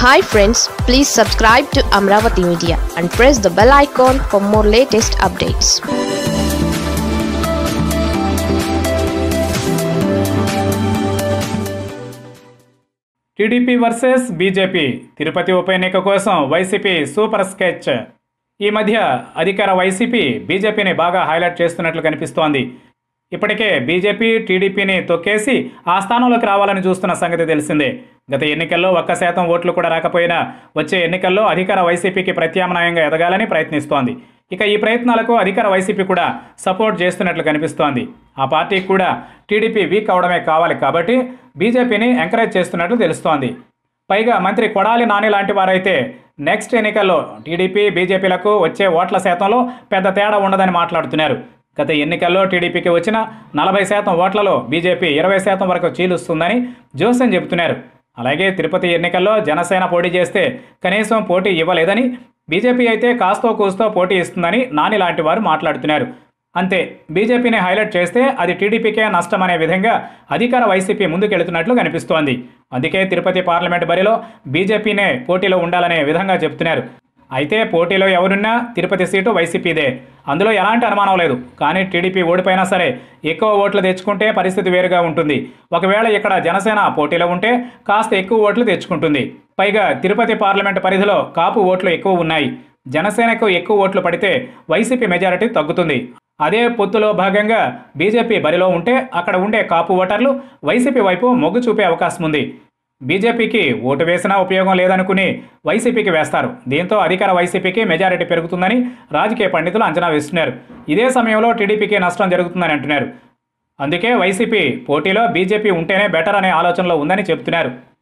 hi friends please subscribe to Amaravati media and press the bell icon for more latest updates TDP versus BJP Tirupati ఉప ఎన్నిక కోసం YCP super sketch ఈ మధ్య అధికార YCP బీజేపీని బాగా హైలైట్ చేస్తున్నట్లు కనిపిస్తోంది ఇప్పటికే బీజేపీ టీడీపీని తొక్కేసి ఆ స్థానంలోకి రావాలని చూస్తున్న సంగతి తెలిసిందే గత ఎన్నికల్లో ఒక్క శాతం ఓట్లు కూడా రాకపోయినా వచ్చే ఎన్నికల్లో అధికార వైసీపీకి ప్రత్యామ్నాయంగా ఎదగాలని ప్రయత్నిస్తోంది ఇక ఈ ప్రయత్నాలకు అధికార వైసీపీ కూడా సపోర్ట్ చేస్తున్నట్లు కనిపిస్తోంది ఆ పార్టీకి కూడా టీడీపీ వీక్ అవడమే కావాలి కాబట్టి బీజేపీని ఎంకరేజ్ చేస్తున్నట్లు తెలుస్తోంది పైగా మంత్రి కొడాలి నాని లాంటి వారైతే నెక్స్ట్ ఎన్నికల్లో టీడీపీ బీజేపీలకు వచ్చే ఓట్ల శాతంలో పెద్ద తేడా ఉండదని మాట్లాడుతున్నారు గత ఎన్నికల్లో టీడీపీకి వచ్చిన నలభై శాతం ఓట్లలో బీజేపీ ఇరవై శాతం వరకు చీలుస్తుందని జోసెన్ చెబుతున్నారు అలాగే తిరుపతి ఎన్నికల్లో జనసేన పోటీ చేస్తే కనీసం పోటీ ఇవ్వలేదని బీజేపీ అయితే కాస్తో కూస్తో పోటీ ఇస్తుందని నాని లాంటి వారు మాట్లాడుతున్నారు అంతే బీజేపీని హైలైట్ చేస్తే అది టీడీపీకే నష్టమనే విధంగా అధికార వైసీపీ ముందుకెళ్తున్నట్లు కనిపిస్తోంది అందుకే తిరుపతి పార్లమెంట్ బరిలో బీజేపీనే పోటీలో ఉండాలనే విధంగా చెబుతున్నారు అయితే పోటీలో ఎవరున్నా తిరుపతి సీటు వైసీపీదే అందులో ఎలాంటి అనుమానం లేదు కానీ టీడీపీ ఓడిపోయినా సరే ఎక్కువ ఓట్లు తెచ్చుకుంటే పరిస్థితి వేరుగా ఉంటుంది ఒకవేళ ఇక్కడ జనసేన పోటీలో ఉంటే కాస్త ఎక్కువ ఓట్లు తెచ్చుకుంటుంది పైగా తిరుపతి పార్లమెంట్ పరిధిలో కాపు ఓట్లు ఎక్కువ ఉన్నాయి జనసేనకు ఎక్కువ ఓట్లు పడితే వైసీపీ మెజారిటీ తగ్గుతుంది అదే పొత్తులో భాగంగా బీజేపీ బరిలో ఉంటే అక్కడ ఉండే కాపు ఓటర్లు వైసీపీ వైపు మొగ్గు చూపే అవకాశం ఉంది బీజేపీకి ఓటు వేసినా ఉపయోగం లేదనుకుని వైసీపీకి వేస్తారు దీంతో అధికార వైసీపీకి మెజారిటీ పెరుగుతుందని రాజకీయ పండితులు అంచనా వేస్తున్నారు ఇదే సమయంలో టీడీపీకి నష్టం జరుగుతుందని అంటున్నారు అందుకే వైసీపీ పోటీలో బీజేపీ ఉంటేనే బెటర్ అనే ఆలోచనలో ఉందని చెబుతున్నారు